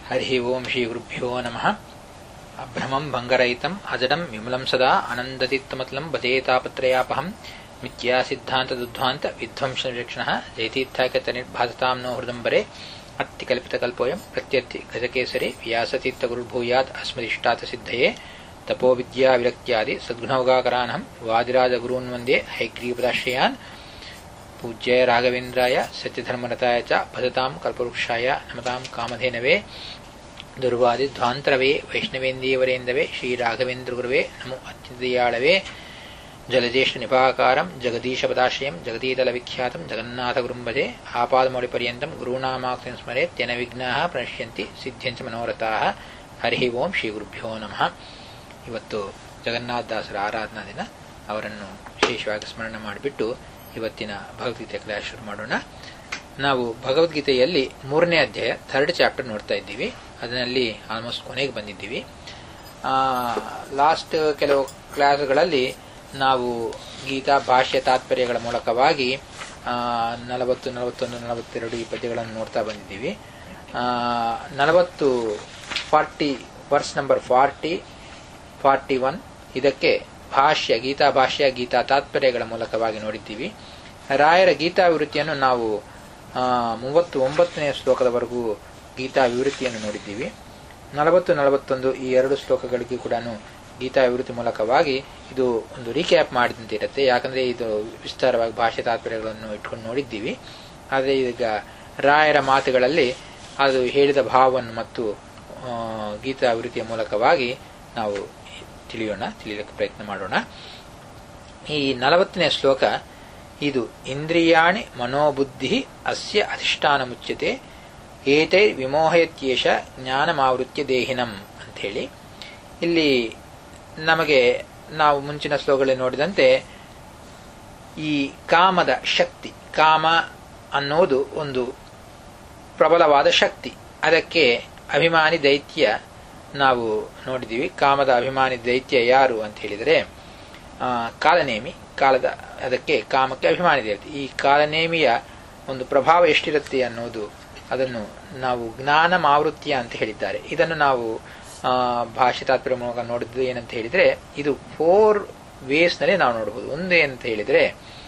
हरिः ओम् श्रीगुरुभ्यो नमः अभ्रमम् भङ्गरहितम् अजडम् विमलम् सदा अनन्दतीर्थमतलम् भजेतापत्रयापहम् मिथ्या सिद्धान्तदुद्ध्वान्त विध्वंसनिरीक्षणः जयतीर्थाकतनिर्भासताम् नो हृदम्बरे अत्तिकल्पितकल्पोऽयम् प्रत्यर्थि गजकेसरे व्यासतीर्थगुरुर्भूयात् अस्मदिष्टात् सिद्धये तपोविद्याविरक्त्यादि सद्गुणौगाकरानहम् वादिराजगुरून् वन्दे हैग्रीपदाश्रयान् पूज्याय राघवेन्द्राय सत्यधर्मरताय च भजताम् कल्पवृक्षाय नमताम् कामधेनवे दुर्वादिध्वान्तरवे वैष्णवेन्दीवरेन्दवे श्रीराघवेन्द्रगुरवे नमो अत्यन्तदयाळवे जलज्येष्ठनिपाकारम् जगदीशपदाश्रयम् जगदीतलविख्यातम् जगन्नाथगुरुम् भजे आपादमौलिपर्यन्तम् गुरूणामाक्तिम् स्मरेत् तेन विघ्नाः प्रणश्यन्ति ಸಿದ್ಧ್ಯಂಚ ಮನೋರಥಾಃ ಹರಿ ಓಂ ಶ್ರೀ ಗುರುಭ್ಯೋ ನಮಃ ಇವತ್ತು ಜಗನ್ನಾಥದಾಸರ ಆರಾಧನಾ ದಿನ ಅವರನ್ನು ವಿಶೇಷವಾಗಿ ಸ್ಮರಣೆ ಮಾಡಿಬಿಟ್ಟು ಇವತ್ತಿನ ಭಗವದ್ಗೀತೆ ಕ್ಲಾಸ್ ಶುರು ಮಾಡೋಣ ನಾವು ಭಗವದ್ಗೀತೆಯಲ್ಲಿ ಮೂರನೇ ಅಧ್ಯಾಯ ಥರ್ಡ್ ಚಾಪ್ಟರ್ ನೋಡ್ತಾ ಇದ್ದೀವಿ ಅದರಲ್ಲಿ ಆಲ್ಮೋಸ್ಟ್ ಕೊನೆಗೆ ಬಂದಿದ್ದೀವಿ ಲಾಸ್ಟ್ ಕೆಲವು ಕ್ಲಾಸ್ಗಳಲ್ಲಿ ನಾವು ಗೀತಾ ಭಾಷ್ಯ ತಾತ್ಪರ್ಯಗಳ ಮೂಲಕವಾಗಿ ನಲವತ್ತು ನಲವತ್ತೊಂದು ನಲವತ್ತೆರಡು ಈ ಪದ್ಯಗಳನ್ನು ನೋಡ್ತಾ ಬಂದಿದ್ದೀವಿ ನಲವತ್ತು forty verse number forty forty one ಇದಕ್ಕೆ ಭಾಷ್ಯ ಗೀತಾ ಭಾಷ್ಯ ಗೀತಾ ತಾತ್ಪರ್ಯಗಳ ಮೂಲಕವಾಗಿ ನೋಡಿದ್ದೀವಿ ರಾಯರ ಗೀತಾ ವಿವೃತ್ತಿಯನ್ನು ನಾವು ಮೂವತ್ತು ಒಂಬತ್ತನೇ ಶ್ಲೋಕದವರೆಗೂ ಗೀತಾ ವಿವೃತ್ತಿಯನ್ನು ನೋಡಿದ್ದೀವಿ ನಲವತ್ತು ನಲವತ್ತೊಂದು ಈ ಎರಡು ಶ್ಲೋಕಗಳಿಗೂ ಕೂಡ ಗೀತಾ ವಿವೃತ್ತಿ ಮೂಲಕವಾಗಿ ಇದು ಒಂದು ರೀಕ್ಯಾಪ್ ಮಾಡಿದಂತೆ ಇರುತ್ತೆ ಯಾಕಂದ್ರೆ ಇದು ವಿಸ್ತಾರವಾಗಿ ಭಾಷೆ ತಾತ್ಪರ್ಯಗಳನ್ನು ಇಟ್ಕೊಂಡು ನೋಡಿದ್ದೀವಿ ಆದರೆ ಈಗ ರಾಯರ ಮಾತುಗಳಲ್ಲಿ ಅದು ಹೇಳಿದ ಭಾವವನ್ನು ಮತ್ತು ಗೀತಾ ವಿವೃತ್ತಿಯ ಮೂಲಕವಾಗಿ ನಾವು ತಿಳಿಯೋಣ ತಿಳಿಯಲಿಕ್ಕೆ ಪ್ರಯತ್ನ ಮಾಡೋಣ ಈ ನಲವತ್ತನೇ ಶ್ಲೋಕ ಇದು ಇಂದ್ರಿಯಾಣಿ ಮನೋಬುದ್ಧಿ ಅಸ್ಯ ಅಧಿಷ್ಠಾನ ಮುಚ್ಯತೆ ಏತೈ ವಿಮೋಹಯತ್ಯೇಷ ಜ್ಞಾನಮಾವೃತ್ಯ ದೇಹಿನಂ ಅಂಥೇಳಿ ಇಲ್ಲಿ ನಮಗೆ ನಾವು ಮುಂಚಿನ ಶ್ಲೋಕಗಳಲ್ಲಿ ನೋಡಿದಂತೆ ಈ ಕಾಮದ ಶಕ್ತಿ ಕಾಮ ಅನ್ನೋದು ಒಂದು ಪ್ರಬಲವಾದ ಶಕ್ತಿ ಅದಕ್ಕೆ ಅಭಿಮಾನಿ ದೈತ್ಯ ನಾವು ನೋಡಿದ್ದೀವಿ ಕಾಮದ ಅಭಿಮಾನಿ ದೈತ್ಯ ಯಾರು ಅಂತ ಹೇಳಿದರೆ ಕಾಲನೇಮಿ ಕಾಲದ ಅದಕ್ಕೆ ಕಾಮಕ್ಕೆ ಅಭಿಮಾನಿ ದೈತ್ಯ ಈ ಕಾಲನೇಮಿಯ ಒಂದು ಪ್ರಭಾವ ಎಷ್ಟಿರುತ್ತೆ ಅನ್ನೋದು ಅದನ್ನು ನಾವು ಜ್ಞಾನ ಮಾವೃತ್ಯ ಅಂತ ಹೇಳಿದ್ದಾರೆ ಇದನ್ನು ನಾವು ಭಾಷೆ ತಾತ್ಪರ್ಯ ಮೂಲಕ ನೋಡಿದ್ದು ಏನಂತ ಹೇಳಿದರೆ ಇದು ಫೋರ್ ವೇಸ್ನಲ್ಲಿ ನಾವು ನೋಡಬಹುದು ಒಂದು ಏನಂತ ಹೇಳಿದರೆ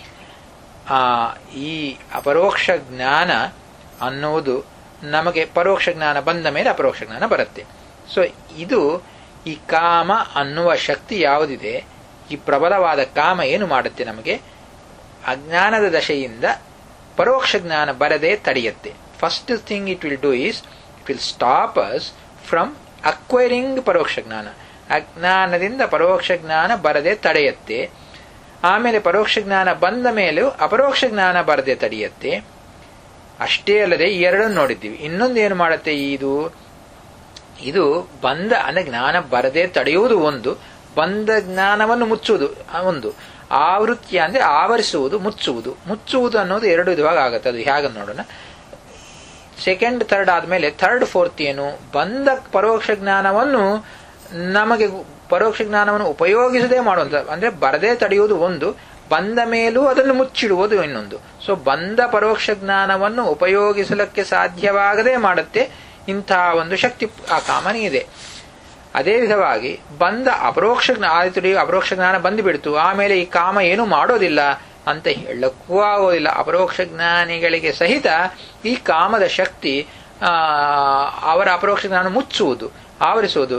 ಆ ಈ ಅಪರೋಕ್ಷ ಜ್ಞಾನ ಅನ್ನೋದು ನಮಗೆ ಪರೋಕ್ಷ ಜ್ಞಾನ ಬಂದ ಮೇಲೆ ಅಪರೋಕ್ಷ ಜ್ಞಾನ ಬರುತ್ತೆ ಸೊ ಇದು ಈ ಕಾಮ ಅನ್ನುವ ಶಕ್ತಿ ಯಾವುದಿದೆ ಈ ಪ್ರಬಲವಾದ ಕಾಮ ಏನು ಮಾಡುತ್ತೆ ನಮಗೆ ಅಜ್ಞಾನದ ದಶೆಯಿಂದ ಪರೋಕ್ಷ ಜ್ಞಾನ ಬರದೆ ತಡೆಯುತ್ತೆ first thing it will do is it will stop us from acquiring ಪರೋಕ್ಷ ಜ್ಞಾನ ಅಜ್ಞಾನದಿಂದ ಪರೋಕ್ಷ ಜ್ಞಾನ ಬರದೆ ತಡೆಯುತ್ತೆ ಆಮೇಲೆ ಪರೋಕ್ಷ ಜ್ಞಾನ ಬಂದ ಮೇಲೂ ಅಪರೋಕ್ಷ ಜ್ಞಾನ ಬರದೆ ತಡೆಯುತ್ತೆ ಅಷ್ಟೇ ಅಲ್ಲದೆ ಈ ಎರಡನ್ನು ನೋಡಿದ್ದೀವಿ ಇನ್ನೊಂದು ಏನು ಮಾಡುತ್ತೆ ಇದು ಇದು ಬಂದ ಅಂದ್ರೆ ಜ್ಞಾನ ಬರದೆ ತಡೆಯುವುದು ಒಂದು ಬಂದ ಜ್ಞಾನವನ್ನು ಮುಚ್ಚುವುದು ಒಂದು ಆವೃತ್ತಿ ಅಂದ್ರೆ ಆವರಿಸುವುದು ಮುಚ್ಚುವುದು ಮುಚ್ಚುವುದು ಅನ್ನೋದು ಎರಡು ವಿಧವಾಗಿ ಆಗುತ್ತೆ ಅದು ಹೇಗೆ ನೋಡೋಣ ಸೆಕೆಂಡ್ ಥರ್ಡ್ ಆದ್ಮೇಲೆ ಥರ್ಡ್ ಫೋರ್ತ್ ಏನು ಬಂದ ಪರೋಕ್ಷ ಜ್ಞಾನವನ್ನು ನಮಗೆ ಪರೋಕ್ಷ ಜ್ಞಾನವನ್ನು ಉಪಯೋಗಿಸದೆ ಮಾಡುವಂತ ಅಂದ್ರೆ ಬರದೇ ತಡೆಯುವುದು ಒಂದು ಬಂದ ಮೇಲೂ ಅದನ್ನು ಮುಚ್ಚಿಡುವುದು ಇನ್ನೊಂದು ಸೊ ಬಂದ ಪರೋಕ್ಷ ಜ್ಞಾನವನ್ನು ಉಪಯೋಗಿಸಲಿಕ್ಕೆ ಸಾಧ್ಯವಾಗದೆ ಮಾಡುತ್ತೆ ಇಂತಹ ಒಂದು ಶಕ್ತಿ ಆ ಕಾಮನೆ ಇದೆ ಅದೇ ವಿಧವಾಗಿ ಬಂದ ಅಪರೋಕ್ಷ ಜ್ಞಾನ ಅಪರೋಕ್ಷ ಜ್ಞಾನ ಬಂದುಬಿಡ್ತು ಆಮೇಲೆ ಈ ಕಾಮ ಏನು ಮಾಡೋದಿಲ್ಲ ಅಂತ ಹೇಳಕ್ಕೂ ಆಗೋದಿಲ್ಲ ಅಪರೋಕ್ಷ ಜ್ಞಾನಿಗಳಿಗೆ ಸಹಿತ ಈ ಕಾಮದ ಶಕ್ತಿ ಅವರ ಅಪರೋಕ್ಷ ಜ್ಞಾನ ಮುಚ್ಚುವುದು ಆವರಿಸುವುದು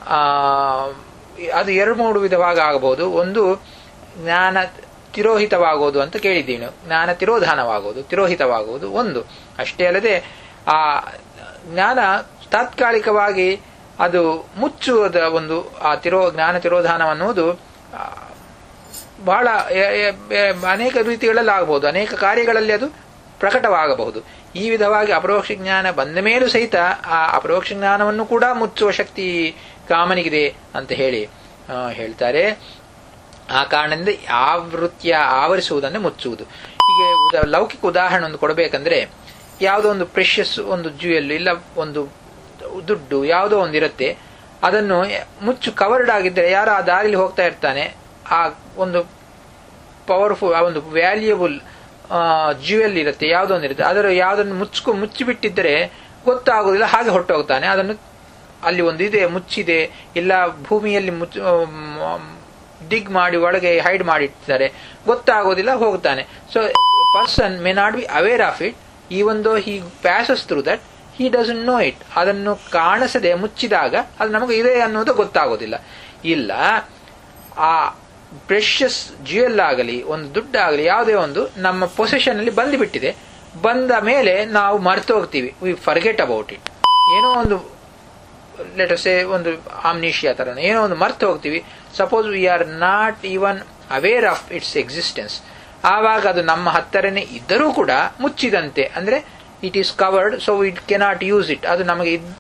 ಅದು ಎರಡು ಮೂರು ವಿಧವಾಗಿ ಆಗಬಹುದು ಒಂದು ಜ್ಞಾನ ತಿರೋಹಿತವಾಗುವುದು ಅಂತ ಕೇಳಿದ್ದೀವಿ ಜ್ಞಾನ ತಿರೋಧಾನವಾಗುವುದು ತಿರೋಹಿತವಾಗುವುದು ಒಂದು ಅಷ್ಟೇ ಅಲ್ಲದೆ ಆ ಜ್ಞಾನ ತಾತ್ಕಾಲಿಕವಾಗಿ ಅದು ಮುಚ್ಚುವುದ ಒಂದು ಆ ತಿರೋ ಜ್ಞಾನ ತಿರೋಧಾನ ಅನ್ನುವುದು ಬಹಳ ಅನೇಕ ರೀತಿಗಳಲ್ಲಿ ಆಗಬಹುದು ಅನೇಕ ಕಾರ್ಯಗಳಲ್ಲಿ ಅದು ಪ್ರಕಟವಾಗಬಹುದು ಈ ವಿಧವಾಗಿ ಅಪರೋಕ್ಷ ಜ್ಞಾನ ಬಂದ ಮೇಲೂ ಸಹಿತ ಆ ಅಪರೋಕ್ಷ ಜ್ಞಾನವನ್ನು ಕೂಡ ಮುಚ್ಚುವ ಶಕ್ತಿ ಕಾಮನಿಗಿದೆ ಅಂತ ಹೇಳಿ ಹೇಳ್ತಾರೆ ಆ ಕಾರಣದಿಂದ ಆವೃತ್ತಿಯ ಆವರಿಸುವುದನ್ನೇ ಮುಚ್ಚುವುದು ಈಗ ಲೌಕಿಕ ಉದಾಹರಣೆ ಒಂದು ಕೊಡಬೇಕಂದ್ರೆ ಯಾವುದೋ ಒಂದು ಪ್ರೆಷಸ್ ಒಂದು ಜ್ಯುವೆಲ್ ಇಲ್ಲ ಒಂದು ದುಡ್ಡು ಯಾವುದೋ ಒಂದು ಇರುತ್ತೆ ಅದನ್ನು ಮುಚ್ಚು ಕವರ್ಡ್ ಆಗಿದ್ದರೆ ಯಾರೋ ಆ ದಾರಿಲಿ ಹೋಗ್ತಾ ಇರ್ತಾನೆ ಆ ಒಂದು ಪವರ್ಫುಲ್ ಆ ಒಂದು ವ್ಯಾಲ್ಯೂಬಲ್ ಜ್ಯುವೆಲ್ ಇರುತ್ತೆ ಯಾವುದೋ ಒಂದು ಇರುತ್ತೆ ಅದರ ಯಾವುದನ್ನು ಮುಚ್ಕೊ ಮುಚ್ಚಿಬಿಟ್ಟಿದ್ದರೆ ಗೊತ್ತಾಗುದಿಲ್ಲ ಹಾಗೆ ಹೊರಟೋಗ್ತಾನೆ ಅದನ್ನು ಅಲ್ಲಿ ಒಂದು ಇದೆ ಮುಚ್ಚಿದೆ ಇಲ್ಲ ಭೂಮಿಯಲ್ಲಿ ಮುಚ್ಚ ಡಿಗ್ ಮಾಡಿ ಒಳಗೆ ಹೈಡ್ ಮಾಡಿರ್ತಾರೆ ಗೊತ್ತಾಗೋದಿಲ್ಲ ಹೋಗ್ತಾನೆ so person may not be aware of it even though he passes through that he doesn't know it ಅದನ್ನು ಕಾಣಿಸದೆ ಮುಚ್ಚಿದಾಗ ಅದು ನಮಗೆ ಇದೆ ಅನ್ನೋದು ಗೊತ್ತಾಗೋದಿಲ್ಲ ಇಲ್ಲ ಆ ಪ್ರೆಷಸ್ ಜ್ಯುವೆಲ್ ಆಗಲಿ ಒಂದು ದುಡ್ಡಾಗಲಿ ಯಾವುದೇ ಒಂದು ನಮ್ಮ ಪೊಸೆಷನ್ ಅಲ್ಲಿ ಬಂದುಬಿಟ್ಟಿದೆ ಬಂದ ಮೇಲೆ ನಾವು ಮರೆತು ಹೋಗ್ತೀವಿ ವಿ ಫರ್ಗೆಟ್ ಅಬೌಟ್ ಇಟ್ ಏನೋ ಒಂದು ಲೆಟಸೆ ಒಂದು ಆಮ್ನಿಷಿಯಾ ತರ ಏನೋ ಒಂದು ಮರ್ತು ಹೋಗ್ತೀವಿ suppose we are not even aware of its existence ಆವಾಗ ಅದು ನಮ್ಮ ಹತ್ತರನೇ ಇದ್ದರೂ ಕೂಡ ಮುಚ್ಚಿದಂತೆ ಅಂದ್ರೆ it is covered so it cannot use it ಅದು ನಮಗೆ